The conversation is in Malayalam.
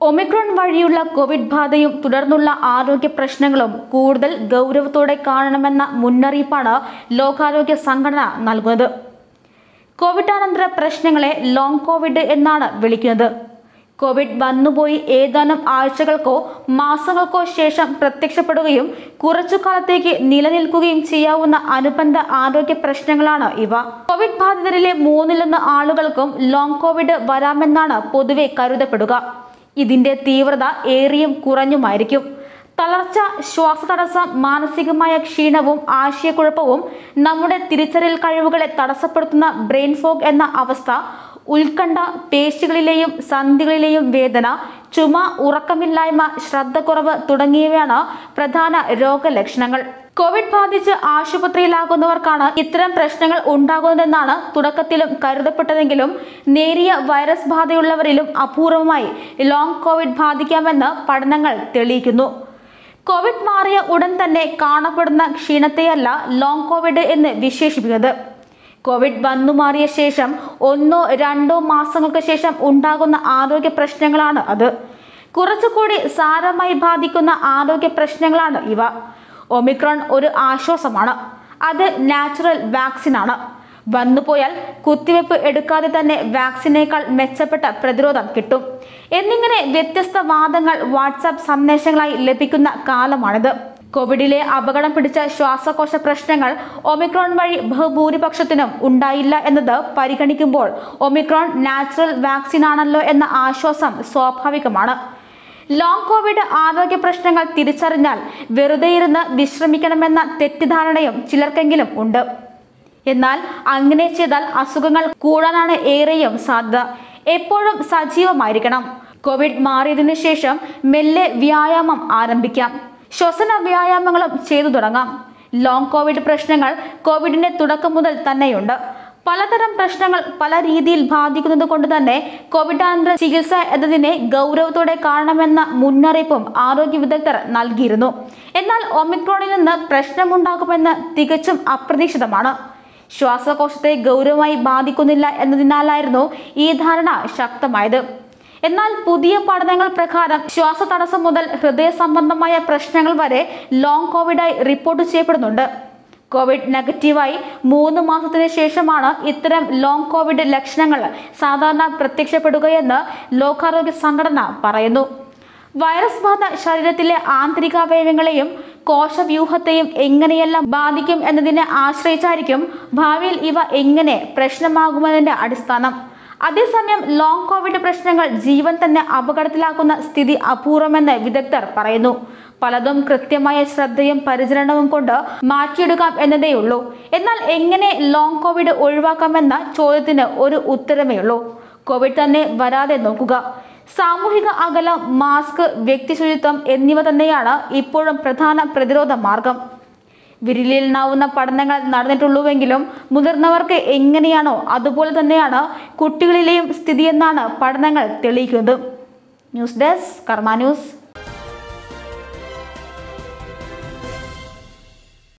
ഒമിക്രോൺ വഴിയുള്ള കോവിഡ് ബാധയും തുടർന്നുള്ള ആരോഗ്യ പ്രശ്നങ്ങളും കൂടുതൽ ഗൗരവത്തോടെ കാണണമെന്ന മുന്നറിയിപ്പാണ് ലോകാരോഗ്യ സംഘടന നൽകുന്നത് കോവിഡാനന്തര പ്രശ്നങ്ങളെ ലോങ് കോവിഡ് എന്നാണ് വിളിക്കുന്നത് കോവിഡ് വന്നുപോയി ഏതാനും ആഴ്ചകൾക്കോ മാസങ്ങൾക്കോ ശേഷം പ്രത്യക്ഷപ്പെടുകയും കുറച്ചു കാലത്തേക്ക് നിലനിൽക്കുകയും ചെയ്യാവുന്ന അനുബന്ധ ആരോഗ്യ പ്രശ്നങ്ങളാണ് ഇവ കോവിഡ് ബാധിതരിലെ മൂന്നിലൊന്ന് ആളുകൾക്കും ലോങ് കോവിഡ് വരാമെന്നാണ് പൊതുവെ കരുതപ്പെടുക ഇതിന്റെ തീവ്രത ഏറിയും കുറഞ്ഞുമായിരിക്കും തളർച്ച ശ്വാസതടസ്സം മാനസികമായ ക്ഷീണവും ആശയക്കുഴപ്പവും നമ്മുടെ തിരിച്ചറിയൽ കഴിവുകളെ തടസ്സപ്പെടുത്തുന്ന ബ്രെയിൻ ഫോഗ് എന്ന അവസ്ഥ ഉത്കണ്ഠ പേശികളിലെയും സന്ധികളിലെയും വേദന ചുമ ഉറക്കമില്ലായ്മ ശ്രദ്ധക്കുറവ് തുടങ്ങിയവയാണ് പ്രധാന രോഗലക്ഷണങ്ങൾ കോവിഡ് ബാധിച്ച് ആശുപത്രിയിലാകുന്നവർക്കാണ് ഇത്തരം പ്രശ്നങ്ങൾ ഉണ്ടാകുന്നതെന്നാണ് തുടക്കത്തിലും കരുതപ്പെട്ടതെങ്കിലും നേരിയ വൈറസ് ബാധയുള്ളവരിലും അപൂർവമായി ലോങ് കോവിഡ് ബാധിക്കാമെന്ന് പഠനങ്ങൾ തെളിയിക്കുന്നു കോവിഡ് മാറിയ ഉടൻ തന്നെ കാണപ്പെടുന്ന ക്ഷീണത്തെയല്ല ലോങ് കോവിഡ് എന്ന് വിശേഷിപ്പിക്കുന്നത് കോവിഡ് വന്നു മാറിയ ശേഷം ഒന്നോ രണ്ടോ മാസങ്ങൾക്ക് ശേഷം ഉണ്ടാകുന്ന ആരോഗ്യ പ്രശ്നങ്ങളാണ് അത് കുറച്ചുകൂടി സാരമായി ബാധിക്കുന്ന ആരോഗ്യ പ്രശ്നങ്ങളാണ് ഇവ ഒമിക്രോൺ ഒരു ആശ്വാസമാണ് അത് നാച്ചുറൽ വാക്സിൻ ആണ് വന്നുപോയാൽ കുത്തിവെപ്പ് എടുക്കാതെ തന്നെ വാക്സിനേക്കാൾ മെച്ചപ്പെട്ട പ്രതിരോധം കിട്ടും എന്നിങ്ങനെ വ്യത്യസ്ത വാദങ്ങൾ വാട്സാപ്പ് സന്ദേശങ്ങളായി ലഭിക്കുന്ന കാലമാണിത് കോവിഡിലെ അപകടം പിടിച്ച ശ്വാസകോശ പ്രശ്നങ്ങൾ ഒമിക്രോൺ വഴി ബഹുഭൂരിപക്ഷത്തിനും ഉണ്ടായില്ല എന്നത് പരിഗണിക്കുമ്പോൾ ഒമിക്രോൺ നാച്ചുറൽ വാക്സിൻ ആണല്ലോ എന്ന ആശ്വാസം സ്വാഭാവികമാണ് ലോങ് കോവിഡ് ആരോഗ്യ പ്രശ്നങ്ങൾ തിരിച്ചറിഞ്ഞാൽ വെറുതെ ഇരുന്ന് വിശ്രമിക്കണമെന്ന തെറ്റിദ്ധാരണയും ചിലർക്കെങ്കിലും ഉണ്ട് എന്നാൽ അങ്ങനെ ചെയ്താൽ അസുഖങ്ങൾ കൂടാനാണ് ഏറെയും സാധ്യത എപ്പോഴും സജീവമായിരിക്കണം കോവിഡ് മാറിയതിനു ശേഷം മെല്ലെ വ്യായാമം ആരംഭിക്കാം ശ്വസന വ്യായാമങ്ങളും ചെയ്തു തുടങ്ങാം ലോങ് കോവിഡ് പ്രശ്നങ്ങൾ കോവിഡിന്റെ തുടക്കം മുതൽ തന്നെയുണ്ട് പലതരം പ്രശ്നങ്ങൾ പല രീതിയിൽ ബാധിക്കുന്നത് കൊണ്ട് തന്നെ കോവിഡാനന്തര ചികിത്സ എന്നതിനെ ഗൗരവത്തോടെ കാണണമെന്ന മുന്നറിയിപ്പും ആരോഗ്യ വിദഗ്ധർ നൽകിയിരുന്നു എന്നാൽ ഒമിക്രോണിൽ നിന്ന് പ്രശ്നമുണ്ടാകുമെന്ന് തികച്ചും അപ്രതീക്ഷിതമാണ് ശ്വാസകോശത്തെ ഗൗരവമായി ബാധിക്കുന്നില്ല എന്നതിനാലായിരുന്നു ഈ ധാരണ ശക്തമായത് എന്നാൽ പുതിയ പഠനങ്ങൾ പ്രകാരം ശ്വാസതടസ്സം മുതൽ ഹൃദയ സംബന്ധമായ പ്രശ്നങ്ങൾ വരെ ലോങ് കോവിഡായി റിപ്പോർട്ട് ചെയ്യപ്പെടുന്നുണ്ട് കോവിഡ് നെഗറ്റീവായി മൂന്ന് മാസത്തിന് ശേഷമാണ് ഇത്തരം ലോങ് കോവിഡ് ലക്ഷണങ്ങൾ സാധാരണ പ്രത്യക്ഷപ്പെടുകയെന്ന് ലോകാരോഗ്യ സംഘടന പറയുന്നു വൈറസ് ബാധ ശരീരത്തിലെ ആന്തരികാവയവങ്ങളെയും കോശവ്യൂഹത്തെയും എങ്ങനെയെല്ലാം ബാധിക്കും എന്നതിനെ ആശ്രയിച്ചായിരിക്കും ഭാവിയിൽ ഇവ എങ്ങനെ പ്രശ്നമാകുമെന്നതിന്റെ അടിസ്ഥാനം അതേസമയം ലോങ് കോവിഡ് പ്രശ്നങ്ങൾ ജീവൻ തന്നെ അപകടത്തിലാക്കുന്ന സ്ഥിതി അപൂർവമെന്ന് വിദഗ്ധർ പറയുന്നു പലതും കൃത്യമായ ശ്രദ്ധയും പരിചരണവും കൊണ്ട് മാറ്റിയെടുക്കാം എന്നതേയുള്ളൂ എന്നാൽ എങ്ങനെ ലോങ് കോവിഡ് ഒഴിവാക്കാമെന്ന ചോദ്യത്തിന് ഒരു ഉത്തരമേ ഉള്ളൂ കോവിഡ് തന്നെ വരാതെ നോക്കുക സാമൂഹിക അകലം മാസ്ക് വ്യക്തി ശുചിത്വം എന്നിവ തന്നെയാണ് ഇപ്പോഴും പ്രധാന പ്രതിരോധ മാർഗം വിരലിലെണ്ണാവുന്ന പഠനങ്ങൾ നടന്നിട്ടുള്ളൂവെങ്കിലും മുതിർന്നവർക്ക് എങ്ങനെയാണോ അതുപോലെ തന്നെയാണ് കുട്ടികളിലെയും സ്ഥിതിയെന്നാണ് പഠനങ്ങൾ തെളിയിക്കുന്നത് ന്യൂസ് ഡെസ്ക് കർമ്മ ന്യൂസ്